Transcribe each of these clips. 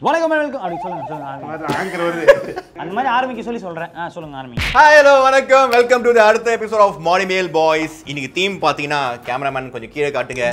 வணக்கம் வெல்கம் அப்படி சொல்லுங்க சொல்லுங்க ஆரம்பிங்க. ஆங்கர் வருது அந்த மாதிரி ஆரம்பிக்க சொல்லி சொல்றேன் ஆ சொல்லுங்க ஆரம்பிங்க ஹாய் ஹலோ வணக்கம் வெல்கம் டு தி அடுத்த எபிசோட் ஆஃப் மார்னிங் மேல் பாய்ஸ் இன்னைக்கு தீம் பார்த்தீங்கன்னா கேமராமேன் கொஞ்சம் கீழே காட்டுங்க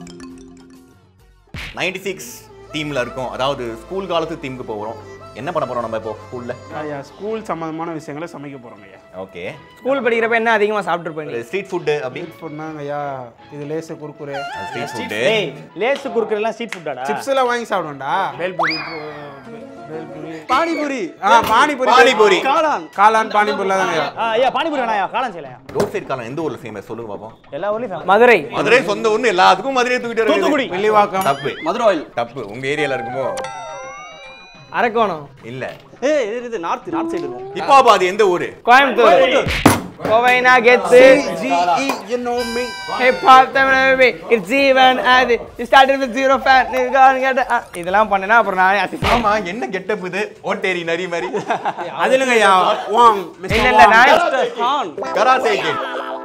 96 சிக்ஸ் தீமில் இருக்கும் அதாவது ஸ்கூல் காலத்து தீமுக்கு போகிறோம் என்ன பண்ண போகிறோம் நம்ம இப்போ ஸ்கூலில் ஐயா ஸ்கூல் சம்மந்தமான விஷயங்களை சமைக்க போகிறோங்க ஐயா ஓகே ஸ்கூல் படிக்கிறப்ப என்ன அதிகமாக சாப்பிட்டுருப்பேன் ஸ்ட்ரீட் ஃபுட்டு அப்படி சொன்னாங்க ஐயா இது லேசு குறுக்குறு ஸ்ட்ரீட் ஃபுட்டு ஏய் லேஸ் குறுக்குறலாம் ஸ்ட்ரீட் ஃபுட்டாடா சிப்ஸ் எல்லாம் வாங்கி சாப்பிடுவேன்டா பேல்பூரி பேல்பூரி பானிபூரி ஆ பானிபூரி பானிபூரி. காளான் காளான் பானிபூரில தாங்க ஐயா ஆ ஐயா பானிபூரி வேணாயா காளான் செய்யலையா ரோட் சைடு காலம் எந்த ஊரில் ஃபேமஸ் சொல்லுங்க பார்ப்போம் எல்லா ஊர்லயும் famous. மதுரை மதுரை சொந்த ஊர்னு எல்லாத்துக்கும் மதுரையை தூக்கிட்டு தூத்துக்குடி. வருது. வெள்ளிவாக்கம் தப்பு மதுரை ஆயில் தப்பு உங்க ஏரியால இருக்குமோ அரக்கோணம் இல்ல ஏய் இது இது நார்த் நார்த் சைடு இருக்கும் இப்போ அப்ப அது எந்த ஊரு கோயம்புத்தூர் கோவைனா கெத்து ஜிஇ you know me hip hop Tamil it's Jeevan அது ஸ்டார்டட் வித் ஜீரோ ஃபேன் இதெல்லாம் பண்ணனா அப்புறம் நான் அசிஸ்டன்ட் ஆமா என்ன கெட்டப் இது ஓட்டேரி நரி மாதிரி அது இல்லைங்க ஐயா வாங் இல்ல இல்ல நான் ஹான் கராத்தே கிட்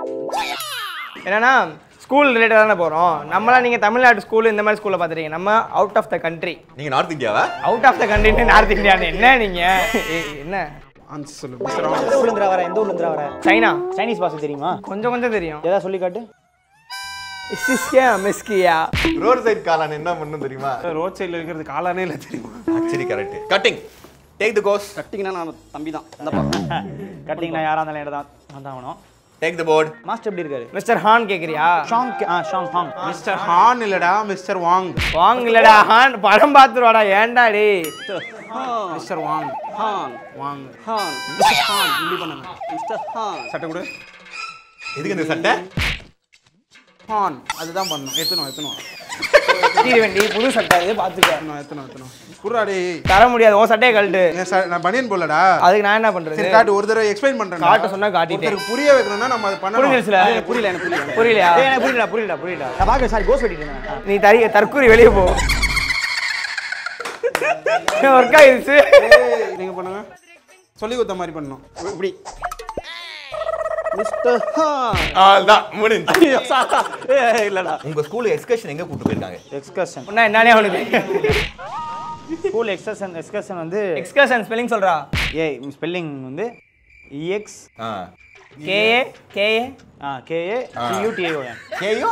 என்னன்னா ஸ்கூல் ரிலேட்டடான போறோம் நம்மளாம் நீங்க தமிழ்நாடு ஸ்கூல் இந்த மாதிரி ஸ்கூல்ல பாத்துறீங்க நம்ம அவுட் ஆஃப் த கண்ட்ரி நீங்க நார்த் இந்தியாவா அவுட் ஆஃப் த கண்ட்ரின்னு நார்த் இந்தியான்னு என்ன நீங்க ஏய், என்ன ஆன்சர் சொல்லு மிஸ்டர் எந்த ஊர்ல இருந்து வர எந்த ஊர்ல இருந்து வர சைனா சைனீஸ் பாஷை தெரியுமா கொஞ்சம் கொஞ்சம் தெரியும் ஏதாவது சொல்லி காட்டு இஸ்கியா மிஸ்கியா ரோட் சைடு காளான் என்ன பண்ணும் தெரியுமா ரோட் சைடுல இருக்கிறது காளானே இல்லை தெரியுமா actually correct cutting take the கோஸ் கட்டிங்கன்னா நான் தம்பி தான் இந்தப்பா கட்டிங்கன்னா யாரா இருந்தாலும் என்ன தான் வந்தாகணும் ஆகணும் டேக் தி போர்ட் மாஸ்டர் எப்படி இருக்காரு மிஸ்டர் ஹான் கேக்குறியா ஷாங் ஆ ஷாங் ஹாங் மிஸ்டர் ஹான் இல்லடா மிஸ்டர் வாங் வாங்க இல்லடா ஹான் படம் பார்த்துருவாடா ஏன்டா டேய் ஹான் மிஸ்டர் வாங் ஹான் வாங் ஹான் ஹான் இப்படி பண்ணுங்க மிஸ்டர் ஹான் சட்டை கொடு எதுக்கு இந்த சட்டை ஹான் அதுதான் பண்ணணும் எத்தணும் எத்தணும் தீர வேண்டி புது சட்டை இது பாத்துக்க எத்தணும் எத்தணும் எத்தணும் குர்ராடி தர முடியாது உன் சட்டையை கழட்டு ஏன் சார் நான் பனியன் போடலடா அதுக்கு நான் என்ன பண்றது சரி காட்டு ஒரு தடவை எக்ஸ்பிளைன் பண்றேன் காட்ட சொன்னா காட்டிட்டேன் ஒருத்தருக்கு புரிய வைக்கணும்னா நம்ம அதை பண்ணணும் புரிஞ்சிருச்சுல புரியல எனக்கு புரியல புரியலையா ஏய் எனக்கு புரியல புரியல புரியல நான் பாக்க சாரி கோஸ் வெட்டிட்டு இருந்தேன் ஆ. நீ தரி தற்கூரி வெளியே போ ஒர்க் ஆயிடுச்சு ஏய், நீங்க பண்ணுங்க சொல்லி கொடுத்த மாதிரி பண்ணணும் இப்படி மிஸ்டர் ஹான் அதான் முடிஞ்சு ஐயோ, சாரா. ஏய் இல்லடா உங்க ஸ்கூல் எக்ஸ்கர்ஷன் எங்க கூட்டு போயிருக்காங்க எக்ஸ்கர்ஷன் உன்ன என்னன்னே அவனுக்கு ஸ்கூல் எக்ஸ்கர்ஷன் எக்ஸ்கர்ஷன் வந்து எக்ஸ்கர்ஷன் ஸ்பெல்லிங் சொல்றா ஏ ஸ்பெல்லிங் வந்து இஎக்ஸ் ஆ கேஏ கேஏ ஆ K A T U T A O N K O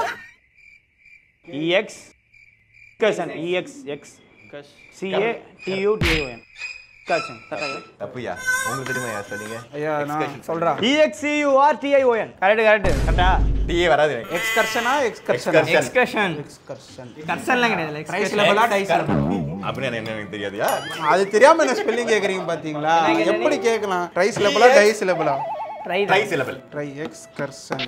E X excursion E X X C A T U T A O N excursion தப்புயா உங்களுக்கு தெரியுமா யார் சொன்னீங்க ஐயா நான் சொல்றா இஎக்ஸ்சியூஆர் டிஐஓஎன் கரெக்ட் கரெக்ட் கரெக்டா டிஏ வராது எனக்கு. எக்ஸ்கர்ஷனா எக்ஸ்கர்ஷனா Excursion. எக்ஸ்கர்ஷன் எக்ஸ்கர்ஷன் கர்ஷன்லாம் கிடையாது ரைஸ் லெவலா டைஸ் அப்படின்னு என்ன எனக்கு தெரியாதுயா அது தெரியாம என்ன ஸ்பெல்லிங் கேக்குறீங்க பாத்தீங்களா எப்படி கேட்கலாம் ட்ரைஸ் லெவலா டைஸ் லெவலா try try syllable try excursion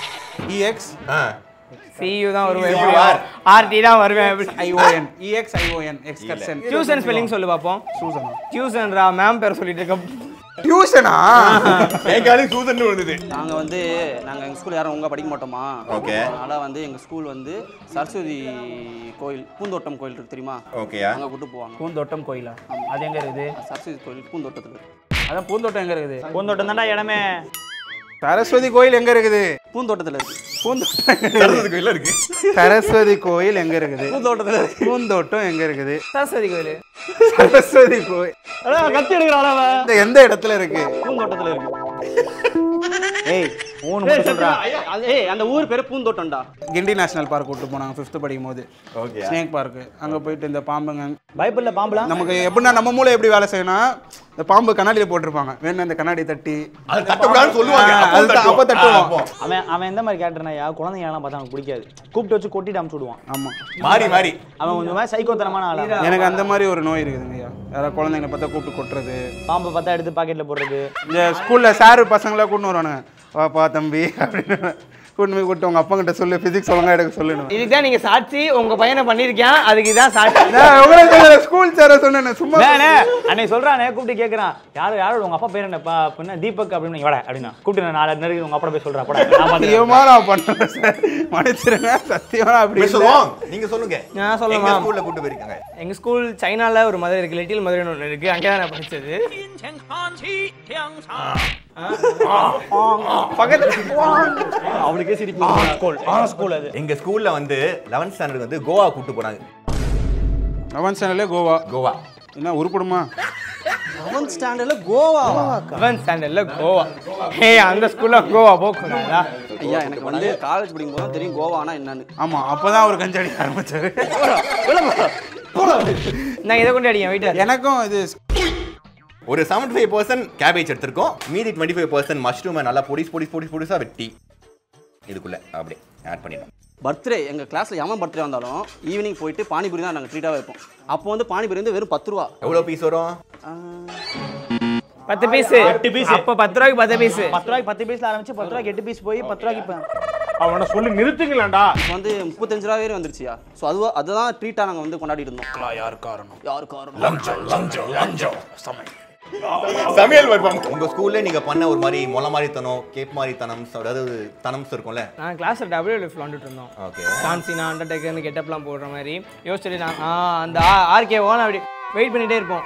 E X ஆ சியூ தான் வருவேன் CU எப்படி R. ஆர்டி தான் வருவேன் எப்படி I O N E X I O N excursion tuition spelling சொல்லு பாப்போம் சூசனா டியூஷன்ரா மேம் பேர் சொல்லிட்டு இருக்க டியூஷனா எங்காவது சூசன் விழுந்தது நாங்க வந்து நாங்க எங்க ஸ்கூல் யாரும் ஒழுங்கா படிக்க மாட்டோமா Okay. அதனால வந்து எங்க ஸ்கூல் வந்து சரஸ்வதி கோயில் பூந்தோட்டம் கோயில் இருக்கு தெரியுமா ஓகேயா அங்க கூட்டு போவாங்க பூந்தோட்டம் கோயிலா அது எங்க இருக்குது சரஸ்வதி கோயில் பூந்தோட்டத்துல இருக்கு அதான் பூந்தோட்டம் எங்க இருக்குது பூந்தோட்டம் தான்டா இடமே சரஸ்வதி கோயில் எங்க இருக்குது பூந்தோட்டத்துல இருக்கு பூந்தோட்டம் சரஸ்வதி கோயில இருக்கு சரஸ்வதி கோயில் எங்க இருக்குது பூந்தோட்டத்துல இருக்கு பூந்தோட்டம் எங்க இருக்குது சரஸ்வதி கோயில் சரஸ்வதி கோயில் கத்தி எடுக்கிறான் அவன் இந்த எந்த இடத்துல இருக்கு பூந்தோட்டத்துல இருக்கு ஏய் ஊன் மட்டும் சொல்றா அது- ஏய் அந்த ஊர் பேரு பூந்தோட்டம்டா கிண்டி நேஷனல் பார்க் கூட்டு போனாங்க ஃபிஃப்த் படிக்கும் போது ஓகே ஸ்னேக் பார்க் அங்க போயிட்டு இந்த பாம்புங்க பைபிள்ல பாம்புலாம் நமக்கு எப்படின்னா நம்ம மூளை எப்படி வேலை செய்யணும் இந்த பாம்பு கண்ணாடியில போட்டிருப்பாங்க வேணும் இந்த கண்ணாடி தட்டி அது தட்டக்கூடாதுன்னு சொல்லுவாங்க ஆ, அப்போ அதுதான், அப்போ தட்டுவோம். தட்டுவோம். ஆ, அப்போ. அவன் அவன் எந்த மாதிரி கேரக்டர்னா குழந்தைங்க எல்லாம் பார்த்தா அவனுக்கு பிடிக்காது கூப்பிட்டு வச்சு கொட்டிட்டு அமுச்சு விடுவான் ஆமா மாறி மாறி அவன் கொஞ்சம் மாதிரி சைக்கோத்தனமான ஆளா எனக்கு அந்த மாதிரி ஒரு நோய் இருக்குதுங்க ஐயா யாராவது குழந்தைங்களை பார்த்தா கூப்பிட்டு கொட்டுறது பாம்பை பார்த்தா எடுத்து பாக்கெட்ல போடுறது இந்த ஸ்கூல்ல சார் பசங்களா கூட்டு வருவானுங்க வாப்பா தம்பி அப்படின்னு கூட்டு போய் கூட்டு உங்க அப்பா கிட்ட சொல்லு பிசிக்ஸ் ஒழுங்கா எடுக்க சொல்லணும் இதுக்கு தான் நீங்க சாட்சி உங்க பையனை பண்ணிருக்கேன் அதுக்கு இதான் சாட்சி நான் உங்களுக்கு ஸ்கூல் சார சொன்னேன் சும்மா அண்ணே, அன்னைக்கு சொல்றானே கூப்பிட்டு கேக்குறான் யாரு யாரோட உங்க அப்பா பேர் என்னப்பா அப்படின்னா தீபக் அப்படின்னு வட அப்படின்னா கூப்பிட்டு நான் நாலு நேரம் உங்க அப்பா போய் சொல்றா போட நான் பாத்துக்கிறேன். சத்தியமா நான் பண்ணல சார் மன்னிச்சிருங்க சத்தியமா நான் அப்படி மிஸ்டர் இல்லை. வாங் நீங்க சொல்லுங்க நான் சொல்லணுமா? எங்க ஸ்கூல்ல கூட்டு போயிருக்காங்க எங்க ஸ்கூல் சைனால ஒரு மதுரை இருக்கு லிட்டில் மதுரைன்னு ஒன்று இருக்கு அங்கே தான் நான் படிச்சது பக்கத்துல அவனுக்கே சிரிப்பு ஸ்கூல் ஸ்கூல் அது எங்க ஸ்கூல்ல வந்து 11th ஸ்டாண்டர்ட் வந்து கோவா கூட்டு போனாங்க லெவன்த் ஸ்டாண்டர்ட்லேயே கோவா கோவா என்ன உருப்படுமா செவன்த் ஸ்டாண்டர்டில் கோவாவா செவன்த் ஸ்டாண்டர்டில் கோவா ஏ அந்த ஸ்கூலில் கோவா போக்கூடாதா ஐயா எனக்கு வந்து காலேஜ் படிக்கும் போது தெரியும் கோவானா என்னன்னு ஆமா அப்பதான் அவர் கஞ்சடி ஆரம்பிச்சாரு நான் இதை கொண்டு அடிங்க வெயிட்டர் எனக்கும் இது ஒரு செவன்டி ஃபைவ் பர்சன்ட் கேபேஜ் எடுத்திருக்கோம் மீதி டுவெண்ட்டி ஃபைவ் பர்சன்ட் மஷ்ரூமை நல்லா பொடிஸ் பொடிஸ் பொடிஸ் பொடிஸாக வெட்டி இதுக்குள்ள அப்படியே ஆட் பண்ணிடணும் பர்த்டே எங்கள் கிளாஸில் எவன் பர்த்டே வந்தாலும் ஈவினிங் போயிட்டு பானிபூரி தான் நாங்கள் ட்ரீட்டாக வைப்போம் அப்போ வந்து பானிபூரி வந்து வெறும் பத்து ரூபா எவ்வளோ பீஸ் வரும் பத்து பீஸ் எட்டு piece. அப்போ பத்து ரூபாய்க்கு பத்து பீஸ் பத்து ரூபாய்க்கு பத்து பீஸ்ல ஆரம்பிச்சு பத்து ரூபாய்க்கு எட்டு பீஸ் போய் பத்து ரூபாய்க்கு இப்போ அவனை சொல்லி நிறுத்துங்களேன்டா இப்போ வந்து முப்பத்தஞ்சு ரூபா வரை வந்துருச்சியா ஸோ அதுவா அதுதான் ட்ரீட்டாக நாங்கள் வந்து கொண்டாடிட்டு இருந்தோம் யார் காரணம் யார் காரணம் சமையல் வருவாங்க உங்க ஸ்கூல்ல நீங்க பண்ண ஒரு மாதிரி மொள மாதிரி தனம் கேப் மாதிரி தனம்ஸ் அதாவது தனம்ஸ் இருக்கும்ல நான் கிளாஸில் டபிள்யூ லிஃப்ட் விளாண்டுட்டு இருந்தோம் ஓகே சான்சினா அண்டர்டேக்கர்னு கெட்டப்லாம் போடுற மாதிரி யோசிச்சுட்டு நான் ஆ அந்த ஆர்கே ஓன் அப்படி வெயிட் பண்ணிட்டே இருப்போம்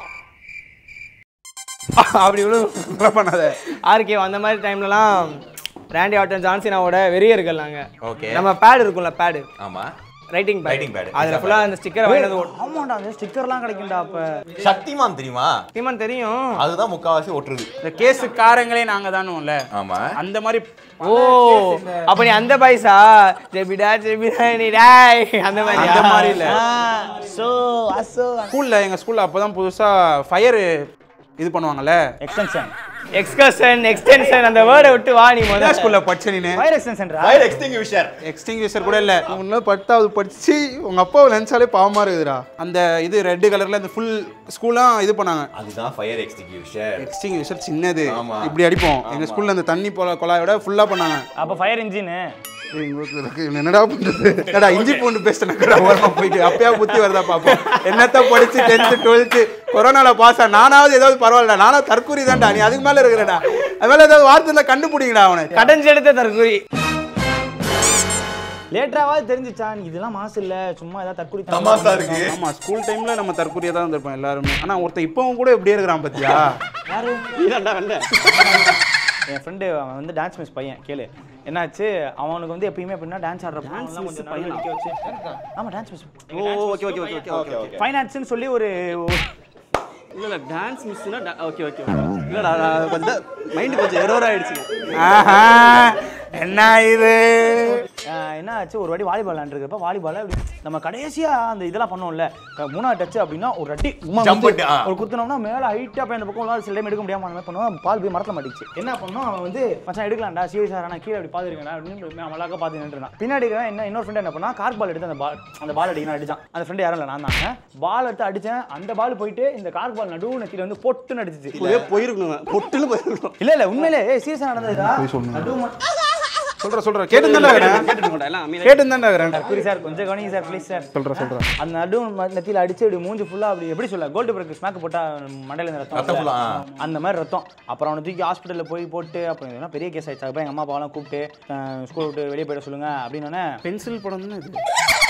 அப்படி இவ்வளோ பண்ணாத ஆர்கே அந்த மாதிரி டைம்லலாம் ராண்டி ஆட்டன் ஜான்சினாவோட வெறியர்கள் நாங்கள் ஓகே நம்ம பேட் இருக்கும்ல பேடு ஆமா ரைட்டிங் Writing pad. பேட் அதில் ஃபுல்லாக அந்த ஸ்டிக்கரை வாங்கினது ஆமாண்டா அந்த ஸ்டிக்கர்லாம் கிடைக்கும்டா அப்ப சக்திமான் தெரியுமா சீமான் தெரியும் அதுதான் முக்காவாசி ஒட்டுறது இந்த கேஸு காரங்களே நாங்க தானும்ல ஆமா அந்த மாதிரி ஓ அப்ப நீ அந்த பாய்ஸா ஜெபிடா ஜெபிடா நீ டாய் அந்த மாதிரி அந்த மாதிரி இல்ல சோ அசோ ஸ்கூல்ல எங்க ஸ்கூல்ல அப்பதான் புதுசா ஃபயர் இது பண்ணுவாங்கல்ல எக்ஸ்டென்ஷன் எக்ஸ்கர்ஷன் எக்ஸ்டென்ஷன் அந்த வேர்டை விட்டு வா நீ என்ன முதல்ல ஸ்கூல்ல படிச்ச நீனு ஃபயர் எக்ஸ்டென்ஷன்டா ஃபயர் எக்ஸ்டிங்விஷர் எக்ஸ்டிங்விஷர் கூட இல்ல ஒன்னும் பத்தாவது படிச்சு உங்க அப்பாவை நினைச்சாலே பாவமா இருக்குதுடா அந்த இது ரெட் கலர்ல அந்த ஃபுல் ஸ்கூல்லாம் இது பண்ணாங்க அதுதான் ஃபயர் எக்ஸ்டிங்விஷர் எக்ஸ்டிங்விஷர் சின்னது ஆமா. இப்படி அடிப்போம் எங்க ஸ்கூல்ல அந்த தண்ணி போல குழாயோட ஃபுல்லா பண்ணாங்க அப்ப ஃபயர் இன்ஜின் எங்களுக்கு இருக்கு. என்னடா பண்றது என்னடா இஞ்சி பூண்டு பேஸ்ட் நக்கடா ஓரமா போயிட்டு அப்பயா புத்தி வருதா பாப்போம் என்னத்த படிச்சு டென்த்து டுவெல்த்து கொரோனால பாஸ் ஆ நானாவது ஏதாவது பரவாயில்லடா நானா தற்கூரி தான்டா நீ அதுக்கு மேல இருக்கிறடா அது மேல ஏதாவது வார்த்தை இருந்தா கண்டுபிடிங்கடா அவனை கடைஞ்சு எடுத்த தற்கொலை லேட்டராவது தெரிஞ்சுச்சான் இதெல்லாம் மாசு இல்ல சும்மா ஏதாவது தற்கொலை தமாசா இருக்கு ஆமா ஸ்கூல் டைம்ல நம்ம தற்கூரியா தான் இருந்திருப்போம் எல்லாருமே ஆனா ஒருத்தன் இப்பவும் கூட இப்படியே இருக்கிறான் பாத்தியா யாரு இதாண்டா வெண்டை என் ஃப்ரெண்டு அவன் வந்து டான்ஸ் மிஸ் பையன் கேளு என்னாச்சு அவனுக்கு வந்து எப்பயுமே எப்படின்னா டான்ஸ் ஆடுற டான்ஸ் கொஞ்சம் பையன் நிக்க வச்சு ஆமா டான்ஸ் மிஸ் ஓ okay okay okay okay okay ஃபைனான்ஸ்னு சொல்லி ஒரு இல்லை இல்லை டான்ஸ் மிஸ்னா ஓகே ஓகே இல்லைடா நான் கொஞ்சம் மைண்டு கொஞ்சம் எரோர் ஆயிடுச்சு ஆஹா என்ன இது ஆஹ், என்ன ஆச்சு ஒரு வாட்டி வாலிபால் விளாண்டுருக்கப்ப வாலிபால் அப்படி நம்ம கடைசியா அந்த இதெல்லாம் பண்ணோம்ல க- மூணாவது டச் அப்படின்னா ஒரு அடி உமா Jump வந்து பண்ணிட்டு, ஆ. ஒரு குத்துனோம்னா மேல ஹைட்டா போய் அந்த பக்கம் உள்ள சில டைம் எடுக்க முடியாம அந்த மாதிரி பண்ணுவோம் பால் போய் மரத்துல மாட்டிச்சு என்ன பண்ணோம் அவன் வந்து மச்சான் எடுக்கலாம்டா சீரியஸா நான் கீழே அப்படி பாத்துருக்கேன் அப்படின்னு நான் மல்லாக்க பார்த்து நின்றுறான் பின்னாடி இருக்கிறவன் என்ன இன்னொரு ஃப்ரெண்ட் என்ன பண்ணா கார்க் பால் எடுத்து அந்த பால் அந்த பால் அடிக்கணும் அடிச்சான் அந்த ஃப்ரெண்ட் யாரும் இல்லை நான் தான் பால் எடுத்து அடிச்சேன் அந்த பால் போயிட்டு இந்த கார்க் பால் நடுவு நெத்தியில வந்து பொட்டுன்னு அடிச்சிச்சு ஒரே போயிருக்கணுங்க பொட்டுன்னு போயிருக்கணும் இல்ல இல்ல உண்மையிலே சீரியஸா நடந்ததுடா நடுவு மட்டும் சொல்ற சொல்ற கேட்டு தானே இருக்கிறேன் கேட்டுருக்கோம்டா எல்லாம் அமைதியா கேட்டு தானே இருக்கிறேன் புரி சார் கொஞ்சம் கவனிங்க சார் ப்ளீஸ் சார் சொல்ற சொல்ற அந்த நடு நெத்தியில் அடிச்சு அப்படி மூஞ்சி ஃபுல்லா அப்படி எப்படி சொல்ல கோல்டு பிரேக் ஸ்மாக் போட்டா மண்டையில இருந்து ரத்தம் ரத்தம் full ஆ, வரும்ல? அந்த மாதிரி ரத்தம் அப்புறம் அவனை தூக்கி ஹாஸ்பிட்டலில் போய் போட்டு அப்புறம் இதெல்லாம் பெரிய கேஸ் ஆயிடுச்சு அதுக்கப்புறம் எங்க அம்மா அப்பாவெல்லாம் கூப்பிட்டு ஸ்கூல் விட்டு வெளியே போயிட சொல்லுங்க அப்படின்னு பென்சில் படம் தானே இது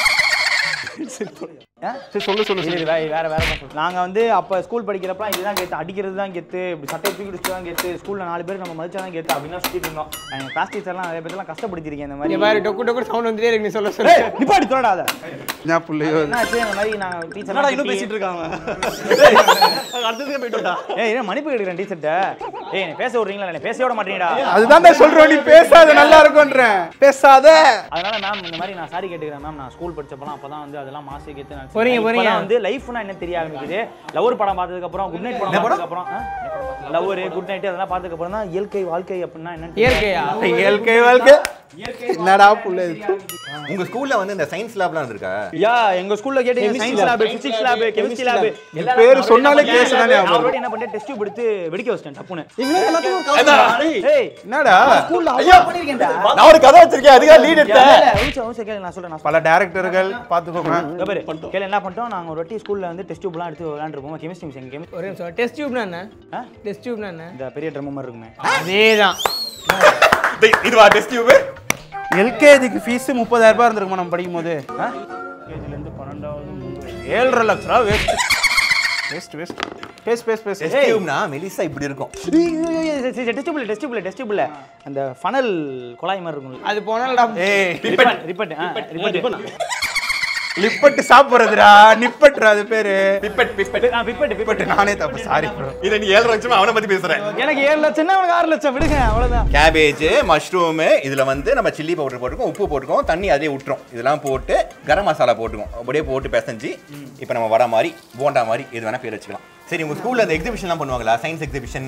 ஆ? சரி சொல்லு சொல்லு இது இது வேற வேற வேற பக்கம். நாங்க வந்து அப்ப ஸ்கூல் படிக்கிறப்ப இதுதான் கெத்து அடிக்கிறது தான் கெத்து இப்படி சட்டையை தூக்கி அடிச்சு தான் கெத்து ஸ்கூல்ல நாலு பேர் நம்ம மதிச்சா தான் கெத்து அப்படின்னு சுத்திட்டு இருந்தோம் எங்க கிளாஸ் டீச்சர்லாம் நிறைய பேர்லாம் கஷ்டப்படுத்திருக்கேன் இந்த இங்க மாதிரி பாரு டொக்கு டொக்கு சவுண்ட் வந்துட்டே இருக்கு நீ சொல்ல சொல்ல ஏய், நிப்பாட்டி சொல்லடா அதை என்ன புள்ளையோ என்னாச்சு இந்த மாதிரி நாங்க டீச்சர் என்னடா இன்னும் பேசிட்டு இருக்காங்க அடுத்ததுக்கு போயிட்டு விட்டா ஏய் என்ன மன்னிப்பு கேட்குறேன் டீச்சர்ட்ட ஏய் நீ பேச விடுறீங்களா என்ன பேச விட மாட்டீங்கடா அதுதான் சொல்றேன் நீ பேசாத நல்லா இருக்கும்ன்றேன் பேசாத அதனால மேம் இந்த மாதிரி நான் சாரி கேட்டுக்கிறேன் மேம் நான் ஸ்கூல் படிச்சப்பலாம் அப்பதான் வந்து அதெல்லாம் மாசி கேத்து நான் போறீங்க, போறீங்க. இப்பதான் வந்து லைஃப்னா என்ன தெரிய ஆரம்பிக்குது லவர் படம் பார்த்ததுக்கு அப்புறம் குட் நைட் படம் பார்த்ததுக்கு அப்புறம் லவர் குட் நைட் அதெல்லாம் பார்த்ததுக்கு அப்புறம் தான் இயற்கை வாழ்க்கை அப்படின்னா என்னன்னு இயற்கையா இயற்கை வாழ்க்கை என்னடா புள்ள இது உங்க ஸ்கூல்ல வந்து இந்த சயின்ஸ் லேப்லாம் இருந்திருக்கா யா எங்க ஸ்கூல்ல கேட்டீங்க science lab physics lab chemistry lab எல்லா பேரு சொன்னாலே கேஸ் தானே நான் ஆகும். ஒரு என்ன பண்ணிட்டேன் டெஸ்ட் டியூப் எடுத்து வெடிக்க வச்சிட்டேன் டப்புன்னு அதான். ஏய் என்னடா ஸ்கூல்ல ஐயோ. பண்ணிருக்கேன்டா நான் ஒரு கதை வச்சிருக்கேன் அதுக்காக லீட் எடுத்தேன் நான் சொல்றேன் நான் பல டேரக்டர்கள் பாத்துக்கோங்க இங்க பாரு கேளு என்ன பண்ணிட்டோம் நாங்க ஒரு வாட்டி ஸ்கூல்ல வந்து டெஸ்ட் டியூப்லாம் எடுத்து விளையாண்டுருப்போம் கெமிஸ்ட்ரி மிஸ் எங்க ஒரு நிமிஷம் டெஸ்ட் டியூப்னா என்ன ஆ? டெஸ்ட் டியூப்னா என்ன இந்த பெரிய ட்ரம் மாதிரி இருக்குமே அதேதான் இதுவா டெஸ்ட் டியூப் எல்கேஜிக்கு ஃபீஸ் முப்பதாயிரம் ரூபாய் இருந்திருக்குமா நம்ம படிக்கும் போது கேஜிலேருந்து பன்னெண்டாவது ஏழரை லட்ச ரூபா வேஸ்ட் வேஸ்ட் வேஸ்ட் பேஸ் பேஸ் பேஸ் டெஸ்ட் டியூப்னா மெலிசா இப்படி இருக்கும் டெஸ்ட் டியூப்ல டெஸ்ட் டியூப்ல டெஸ்ட் டியூப்ல அந்த ஃபனல் குழாய் மாதிரி இருக்கும்ல அது போனால்டா ஏய் ரிப்பன் ரிப்பன் ரிப்பன் லிப்பட்டு சாப்பிடுறதுடா நிப்பட்டுறா அது பேரு பிப்பட் பிப்பட் ஆ, பிப்பட்டு பிப்பட்டு பட் நானே தப்பு சாரி ப்ரோ இதை நீ ஏழு லட்சம் அவனை பத்தி பேசுறேன் எனக்கு ஏழு லட்சம்னா உனக்கு ஆறு லட்சம் விடுங்க அவ்வளவுதான் கேபேஜ் மஷ்ரூமு இதுல வந்து நம்ம சில்லி பவுடர் போட்டுருக்கோம் உப்பு போட்டுருக்கோம் தண்ணி அதே விட்டுரும் இதெல்லாம் போட்டு கரம் மசாலா போட்டுருக்கோம் அப்படியே போட்டு பிசைஞ்சு இப்போ நம்ம வர மாதிரி போண்டா மாதிரி எது வேணா பேர் வச்சுக்கலாம் சரி உங்க ஸ்கூல்ல அந்த எக்ஸிபிஷன்லாம் பண்ணுவாங்களா சயின்ஸ் எக்ஸிபிஷன்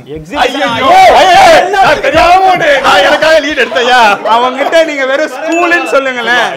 எனக்காக லீட் எடுத்தையா அவங்கிட்ட நீங்க வெறும் ஸ்கூல்னு சொல்லுங்களேன்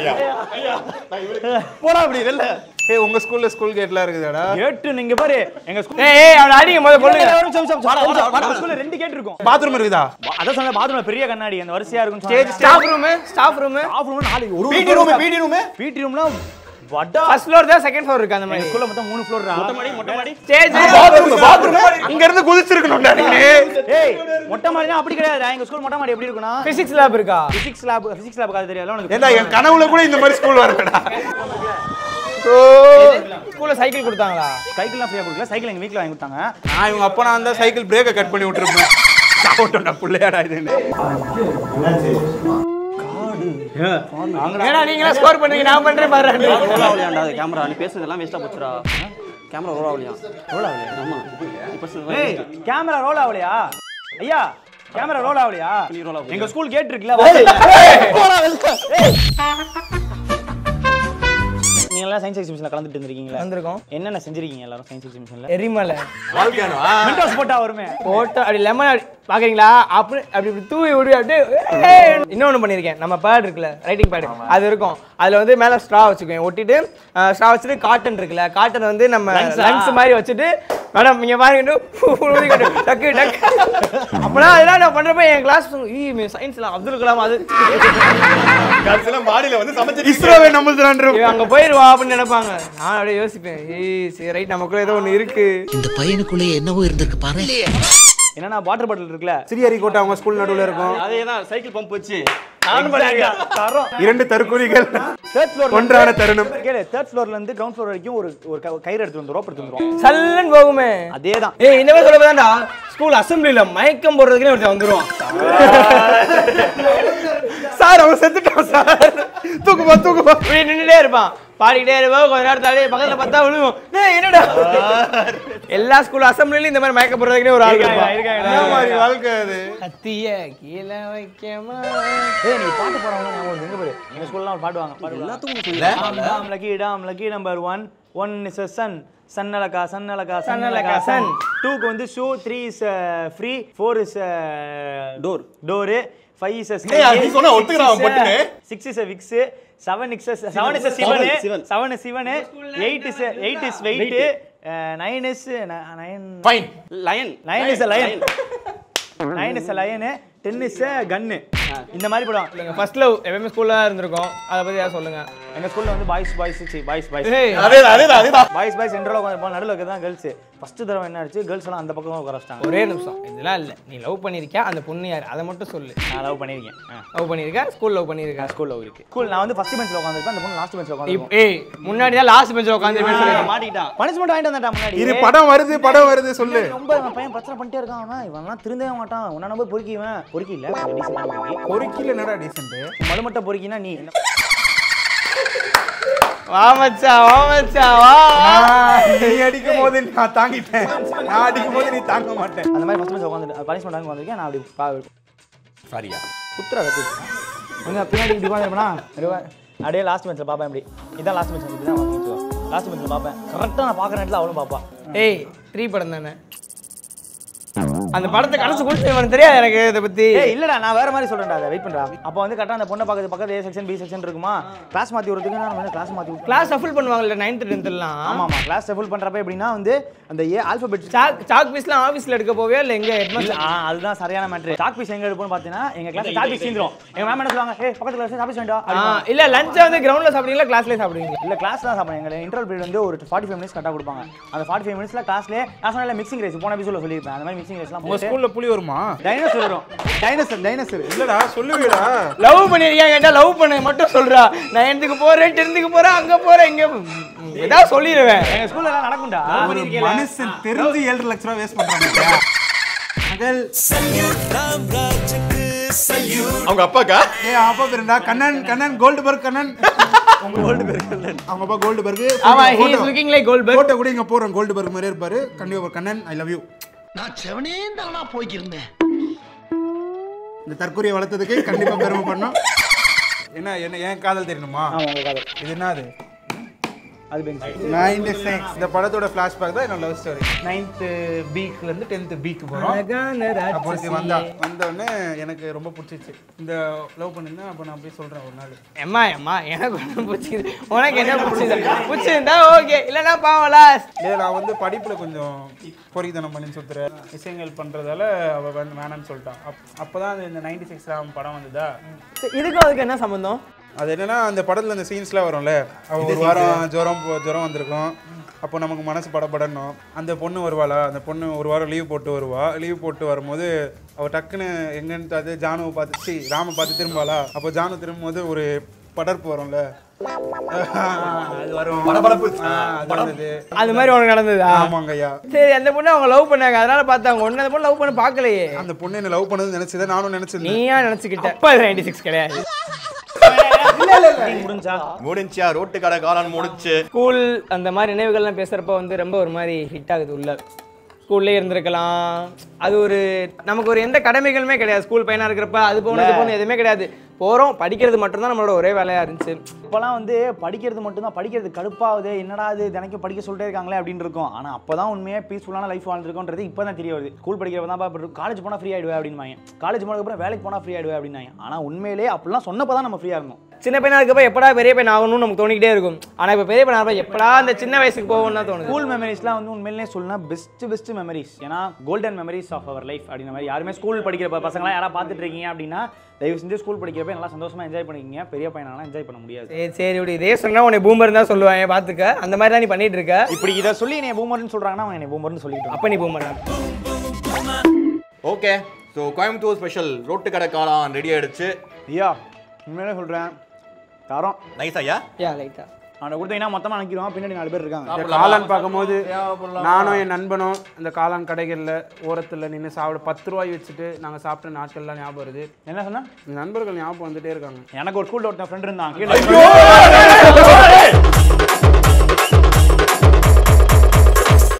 போடா அப்படி இல்ல ஏய் உங்க ஸ்கூல்ல ஸ்கூல் கேட்லாம் இருக்குதாடா கேட்டு நீங்க பாரு எங்க ஸ்கூல் ஏய் ஏய் அவனை அடிங்க முதல்ல கொள்ளுங்க ஒரு நிமிஷம், நிமிஷம், வாடா, வாடா, வாடா. ஸ்கூல்ல ரெண்டு கேட் இருக்கும் பாத்ரூம் இருக்குதா அதான் சொன்ன பாத்ரூம்ல பெரிய கண்ணாடி அந்த வரிசையா இருக்கும் stage staff room staff room staff room நாலு ஒரு PT room PT room PT ரூம்ல வடா ஃபர்ஸ்ட் ஃப்ளோர் தான் செகண்ட் ஃப்ளோர் இருக்கு அந்த எங்க மாதிரி ஸ்கூல்ல மொத்தம் மூணு ஃப்ளோர் மொட்டை மாடி மொட்டை மாடி ஸ்டேஜ் பாத்ரூம் பாத்ரூம் அங்க இருந்து குதிச்சிருக்கணும்டா நீ ஏய் மொட்டை மாடினா அப்படி கிடையாது எங்க ஸ்கூல் மொட்டை மாடி எப்படி இருக்கும்னா பிசிக்ஸ் லேப் இருக்கா பிசிக்ஸ் லேப் பிசிக்ஸ் லேப் அது தெரியல உனக்கு ஏண்டா என் கனவுல கூட இந்த மாதிரி ஸ்கூல் வரலடா ஸ்கூல்ல சைக்கிள் கொடுத்தாங்களா சைக்கிள்லாம் ஃப்ரீயா கொடுக்கல சைக்கிள் எங்க வீட்ல வாங்கி கொடுத்தாங்க நான் இவங்க அப்பா நான் தான் சைக்கிள் பிரேக்கை கட் பண்ணி விட்டுருப்பேன் சாப்பிட்டோம்டா பிள்ளையாடா இதுன்னு ஏன்னா நீங்களா ஸ்கோர் பண்ணுவீங்க நான் பண்றேன் பாரு ரோல் ஆகலையாண்டா அது கேமரா நீ பேசுறதெல்லாம் வேஸ்டா போச்சுடா கேமரா ரோல் ஆகலையா ரோல் ஆகலையா ஆமா இப்போ ஏய் கேமரா ரோல் ஆகலையா ஐயா கேமரா ரோல் ஆகலையா நீ roll ஆகலையா? எங்க ஸ்கூல் கேட் இருக்குல்ல நீங்க எல்லாம் சயின்ஸ் எக்ஸிபிஷன்ல கலந்துட்டு இருந்திருக்கீங்களா வந்திருக்கோம் என்னென்ன செஞ்சிருக்கீங்க எல்லாரும் சயின்ஸ் எக்ஸிபிஷன்ல எரிமலை மென்டாஸ் போட்டா வருமே போட்டோ அப்படி லெமன் பாக்குறீங்களா அப்படி அப்படி இப்படி தூவி விடு அப்படியே ஏய். இன்னொன்னு பண்ணியிருக்கேன் நம்ம பேட் இருக்குல்ல ரைட்டிங் பேட் அது இருக்கும் அதுல வந்து மேல ஸ்ட்ரா வச்சுக்குவேன் ஒட்டிட்டு ஸ்ட்ரா வச்சுட்டு காட்டன் இருக்குல்ல காட்டன் வந்து நம்ம லங்ஸ் மாதிரி வச்சுட்டு மேடம் இங்க பாருங்க ஊதிக்கிட்டு, டக்கு டக்கு அப்பலாம் அதெல்லாம் நான் பண்றப்ப என் கிளாஸ் ஈ சயின்ஸ்ல அப்துல் கலாம் அது கடைசியில மாடியில வந்து சமைச்சு இஸ்ரோவே நம்மளுதான் இவன் அங்க போயிருவா அப்படின்னு நினைப்பாங்க நான் அப்படியே யோசிப்பேன் ஏய் சரி ரைட் நமக்குள்ள ஏதோ ஒண்ணு இருக்கு இந்த பையனுக்குள்ளே என்னவோ இருந்திருக்கு பாரு என்னன்னா வாட்டர் பாட்டில் இருக்குல்ல சிறியரி கோட்டை அவங்க ஸ்கூல் நடுவுல இருக்கும் அதே தான் சைக்கிள் பம்ப் வச்சு நானும் பண்ணிருக்கேன் தரோம் இரண்டு தற்கொலைகள் தேர்ட் ஃப்ளோர் ஒன்றான தருணம் கேளு தேர்ட் ஃப்ளோர்ல இருந்து கிரவுண்ட் ஃப்ளோர் வரைக்கும் ஒரு ஒரு க- கயிறு எடுத்து வந்து ரோப் எடுத்து வந்துரும் சல்லன் போகுமே அதேதான் ஏய் இந்த மாதிரி சொல்லப்பதான்டா ஸ்கூல் அசம்பிளில மயக்கம் போடுறதுக்குனே ஒருத்தன் வந்துருவான் சார் அவன் செத்துட்டான் சார் தூக்குமா தூக்குமா இப்படி நின்னுட்டே இருப்பான் பாடிக்கிட்டே இருப்போம் கொஞ்ச நேரத்துல அப்படியே பக்கத்துல பார்த்தா விழுவோம் டேய் என்னடா எல்லா ஸ்கூல் அசம்பிளிலும் இந்த மாதிரி மயக்கம் போடுறதுக்குனே ஒரு ஆள் இருப்பான் இருக்காங்க என்ன மாதிரி வாழ்க்கை அது கத்திய கீழே வைக்கமா ஏய் நீ பாட்டு போறவங்க ஞாபகம் வருது. எங்க பாரு எங்க ஸ்கூல்ல ஒரு பாட்டு வாங்க எல்லாத்துக்கும் Tom Tom lucky Tom lucky number one one is sun சன்னலக்கா சன்னலக்கா சன்னலக்கா, சன் sun. டூக்கு வந்து shoe three is free four is Door. Door five is ஏய், அது சொன்னா ஒத்துக்கிறான் அவன் பட்டுன்னு. Six is Vicks seven is seven is சிவன் சிவன். செவன் இஸ் சிவன் eight is eight is weight nine is nine fine lion nine is lion nine is lion ten is கன்னு இந்த மாதிரி படம் நீங்க ஃபர்ஸ்ட் லவ் எப்பவுமே ஸ்கூல்ல தான் இருந்திருக்கோம் அதை பத்தி யாரும் சொல்லுங்க எங்க ஸ்கூல்ல வந்து பாய்ஸ் பாய்ஸ் பாய்ஸ் பாய்ஸ் ஏய் அதேதான் அதேதான் அதேதான் பாய்ஸ் பாய்ஸ் சென்டரில் உட்காந்து நடுவில் இருக்கிறது தான் கேர்ள்ஸ் ஃபர்ஸ்ட் தடவை என்ன ஆச்சு கேர்ள்ஸ் எல்லாம் அந்த பக்கம் உட்கார வச்சிட்டாங்க ஒரே நிமிஷம் இதெல்லாம் இல்ல நீ லவ் பண்ணிருக்கியா அந்த பொண்ணு யார் அதை மட்டும் சொல்லு நான் லவ் பண்ணியிருக்கேன் லவ் பண்ணிருக்கா ஸ்கூல் லவ் பண்ணிருக்கா ஸ்கூல்ல இருக்கு ஸ்கூல் நான் வந்து ஃபர்ஸ்ட் பெஞ்சில் உட்காந்துருப்பேன் அந்த பொண்ணு லாஸ்ட் பெஞ்சில் இப்- உட்காந்து ஏய் முன்னாடி தான் லாஸ்ட் பெஞ்சில் உட்காந்து மாட்டிக்கிட்டான் பனிஷ்மெண்ட் வாங்கிட்டு வந்தேன்டா முன்னாடி இரு படம் வருது படம் வருது சொல்லு ரொம்ப இவன் பையன் பிரச்சனை பண்ணிட்டே இருக்கான் அவன் இவன்லாம் திருந்தவே மாட்டான் உன்ன நம்ப பொறுக்கிவன் பொறுக்கி இல்ல டீசெண்டான பொறுக்கி பொறுக்கில என்னடா டீசென்ட் மலுமட்ட பொறுக்கினா நீ வா மச்சான் வா மச்சான் வா நீ அடிக்கும் போது நான் தாங்கிட்டேன் நான் அடிக்கும் போது நீ தாங்க மாட்டேன் அந்த மாதிரி ஃபர்ஸ்ட் பெஞ்ச் உட்காந்து பனிஷ்மெண்ட் வாங்கி வந்திருக்கேன் நான் அப்படி பா- சாரியா குத்துறா கத்து உங்க பின்னாடி இப்படி உட்காந்துருப்பேனா அப்படியே லாஸ்ட் பெஞ்சில் பார்ப்பேன் இப்படி இதான் லாஸ்ட் பெஞ்ச் இப்படி தான் வாங்கிட்டு லாஸ்ட் பெஞ்சில் பார்ப்பேன் கரெக்டாக நான் பார்க்குற நேரத்தில் அவளும் பார்ப்பா ஏய் த்ரீ படம் தானே அந்த படத்தை கடைசி கொடுத்து எனக்கு தெரியாது எனக்கு இதை பத்தி ஏய் இல்லடா நான் வேற மாதிரி சொல்றேன்டா அதை வெயிட் பண்றா அப்போ வந்து கரெக்டா அந்த பொண்ணை பக்கத்து பக்கத்து ஏ செக்ஷன் பி செக்ஷன் இருக்குமா கிளாஸ் மாத்தி விடுறதுக்கு நான் வந்து கிளாஸ் மாத்தி விட்டு கிளாஸ் ஷஃபிள் பண்ணுவாங்கல்ல நைன்த் டென்த்லாம் ஆமா ஆமா கிளாஸ் ஷஃபிள் பண்றப்ப எப்படின்னா வந்து அந்த ஏ ஆல்பபெட் சாக் சாக் பீஸ்லாம் ஆஃபீஸில் எடுக்க போவே இல்லை எங்க ஹெட்மாஸ்டர் இல்ல, ஆ, அதுதான் சரியான மேட்ரு சாக் பீஸ் எங்க எடுப்போம்னு பாத்தீங்கன்னா எங்க கிளாஸ் சாக் பீஸ் தீந்துரும் எங்க மேம் என்ன சொல்லுவாங்க ஏய் பக்கத்துல கிளாஸ் சாக் பீஸ் வேண்டாம் ஆ இல்ல லஞ்ச் வந்து கிரவுண்ட்ல சாப்பிடுவீங்களா கிளாஸ்லயே சாப்பிடுவீங்களா இல்ல கிளாஸ் தான் சாப்பிடுங்க எங்க இன்டர்வல் பீரியட் வந்து ஒரு ஃபார்ட்டி ஃபைவ் மினிட்ஸ் கரெக்டாக கொடுப்பாங்க அந்த ஃபார்ட்டி ஃபைவ் மினிட்ஸ்ல கிளாஸ்லேயே நான் சொன்ன மிக்சிங் ரைஸ் போன எபிசோட சொல்லியிருப்பேன் அந்த மாதிரி மிக்சிங் ரைஸ்லாம் உங்க போட்டு ஸ்கூல்ல புலி வருமா டைனோசர் வரும் டைனோசர் டைனோசர் இல்லடா சொல்லுவீடா லவ் பண்ணிருக்கேன் கேட்டா லவ் பண்ண மட்டும் சொல்றா நான் எந்துக்கு போறேன் டென்த்துக்கு போறேன் அங்க போறேன் இங்க ம், ஏதாவது சொல்லிடுவேன் எங்க ஸ்கூல்ல எல்லாம் நடக்கும்டா ஒரு மனுஷன் தெரிஞ்சு ஏழு லட்ச ரூபா வேஸ்ட் பண்றாங்க மகள் அவங்க அப்பாக்கா ஏ அப்பா பேருடா கண்ணன் கண்ணன் கோல்டு பர்க் கண்ணன் அவங்க அப்பா கோல்டு பர்க் ஆமா he is looking like gold photo கூட இங்க போறோம் கோல்டு பர்க் மாதிரியே இருப்பாரு கண்டிப்பா கண்ணன் ஐ லவ் யூ நான் செவனே தானா போய்க்கிருந்தேன் இந்த தற்கொலையை வளர்த்ததுக்கு கண்டிப்பா பெருமை பண்ணோம் என்ன என்ன ஏன் காதல் தெரியணுமா ஆமா உங்க காதல் இது என்னது அது பெஞ்ச் நைன்டி சிக்ஸ் இந்த படத்தோட ஃபிளாஷ்பேக் தான் என்னோட லவ் ஸ்டோரி நைன்த்து பீக்ல இருந்து டென்த்து பீக் போறோம் அப்போ ஒருத்தி வந்தா வந்த உடனே எனக்கு ரொம்ப பிடிச்சிச்சு இந்த லவ் பண்ணிருந்தேன் அப்போ நான் போய் சொல்றேன் ஒரு நாள் எம்மா எம்மா எனக்கு ஒன்றும் பிடிச்சிது உனக்கு என்ன பிடிச்சது பிடிச்சிருந்தா ஓகே இல்லைன்னா பாவலா இல்லை நான் வந்து படிப்புல கொஞ்சம் பொறித்தனம் பண்ணி சுத்துறேன் விஷயங்கள் பண்றதால அவ வந்து வேணாம்னு சொல்லிட்டான் அப் அப்பதான் இந்த நைன்டி சிக்ஸ் படம் வந்ததா இதுக்கும் அதுக்கு என்ன சம்பந்தம் அது என்னன்னா அந்த படத்துல அந்த சீன்ஸ்லாம் வரும்ல அவ ஒரு வாரம் ஜுரம் போ- ஜுரம் வந்திருக்கும் அப்போ நமக்கு மனசு படபடணும் அந்த பொண்ணு வருவாளா அந்த பொண்ணு ஒரு வாரம் லீவ் போட்டு வருவா லீவ் போட்டு வரும்போது அவ டக்குன்னு எங்கன்னு பார்த்து ஜானுவை பார்த்து சி ராம பார்த்து திரும்பாளா அப்போ ஜானு திரும்பும்போது ஒரு படர்ப்பு வரும்ல அது வரும் படபடப்பு. ஆ, அது வந்தது அது மாதிரி உனக்கு நடந்ததா ஆமாங்க ஐயா சரி அந்த பொண்ணு அவங்க லவ் பண்ணாங்க அதனால பார்த்தாங்க ஒன்று அந்த பொண்ணு லவ் பண்ண பார்க்கலையே அந்த பொண்ணு என்ன லவ் பண்ணது நினைச்சதை நானும் நினைச்சிருந்தேன் நீயா நினச்சிக்கிட்ட அப்போ அது நைன்டி சிக்ஸ் கிடையாது முடிஞ்சா முடிஞ்சா ரோட்டு கடை காளான் முடிச்சு ஸ்கூல் அந்த மாதிரி நினைவுகள்லாம் பேசுகிறப்ப வந்து ரொம்ப ஒரு மாதிரி ஹிட் ஆகுது உள்ள ஸ்கூல்லே இருந்திருக்கலாம் அது ஒரு நமக்கு ஒரு எந்த கடமைகளுமே கிடையாது ஸ்கூல் பையனாக இருக்கிறப்ப அது போகணும் இது போகணும் எதுவுமே கிடையாது போகிறோம் படிக்கிறது மட்டும்தான் நம்மளோட ஒரே வேலையாக இருந்துச்சு இப்போலாம் வந்து படிக்கிறது மட்டும்தான் படிக்கிறது கடுப்பாகுது என்னடா இது தினைக்கும் படிக்க சொல்லிட்டே இருக்காங்களே அப்படின்னு இருக்கும் ஆனால் அப்போ தான் உண்மையாக பீஸ்ஃபுல்லான லைஃப் வாழ்ந்துருக்கோன்றது இப்போ தான் தெரிய வருது ஸ்கூல் படிக்கிறப்ப தான் பார்ப்போம் காலேஜ் போனால் ஃப்ரீ ஆயிடுவேன் அப்படின்பாங்க காலேஜ் போனதுக்கப்புறம் வேலைக்கு போனால் ஃப்ரீ ஆயிடுவேன் அப்படின்னாங்க ஆனால் உண்மையிலேயே அப்படிலாம் சொன்னப்போ தான் நம்ம ஃப்ரீயாக இருந்தோம் சின்ன பையனாக இருக்கப்ப எப்படா பெரிய பையன் ஆகணும்னு நமக்கு தோணிக்கிட்டே இருக்கும் ஆனால் இப்போ பெரிய பையன் ஆகிறப்ப எப்படா அந்த சின்ன வயசுக்கு போகணும்னு தான் தோணுது ஸ்கூல் மெமரிஸ்லாம் வந்து உண்மையிலே சொல்லணும் பெஸ்ட் பெஸ்ட் மெமரிஸ் ஏன்னா golden memories of our life அப்படின்ற மாதிரி யாருமே ஸ்கூல் படிக்கிற ப- பசங்களாம் யாராவது பார்த்துட்டு இருக்கீங்க அப்படின்னா தயவு செஞ்சு ஸ்கூல் படிக்கிறப்ப நல்லா சந்தோஷமா என்ஜாய் பண்ணிக்கிங்க பெரிய பையனாலாம் என்ஜாய் பண்ண முடியாது சரி சரி இப்படி இதே சொன்னா உன்னை பூமர் தான் சொல்லுவாங்க பார்த்துக்க அந்த மாதிரி தான் நீ பண்ணிட்டு இருக்க இப்படி இதை சொல்லி என்னை பூமர்னு சொல்றாங்கன்னா அவங்க என்னை பூமர்னு சொல்லிட்டு அப்போ நீ பூமர் தான் okay so Coimbatore special road கடை காளான் ரெடி ஆயிடுச்சு ஐயா உண்மையிலே சொல்றேன் தரோம் நைஸ் ஐயா யா லைட்டா அவனை கொடுத்தீங்கன்னா மொத்தமாக அனுப்பிடுவான் பின்னாடி நாலு பேர் இருக்காங்க இந்த காளான் பார்க்கும்போது நானும் என் நண்பனும் இந்த காளான் கடைகளில் ஓரத்தில் நின்று சாப்பிட பத்து ரூபாய் வச்சுட்டு நாங்கள் சாப்பிட்ட நாட்கள்லாம் ஞாபகம் வருது என்ன சொன்னா இந்த நண்பர்கள் ஞாபகம் வந்துட்டே இருக்காங்க எனக்கு ஒரு ஸ்கூல்ல ஒருத்தன் ஃப்ரெண்ட் இருந்தான் கீழே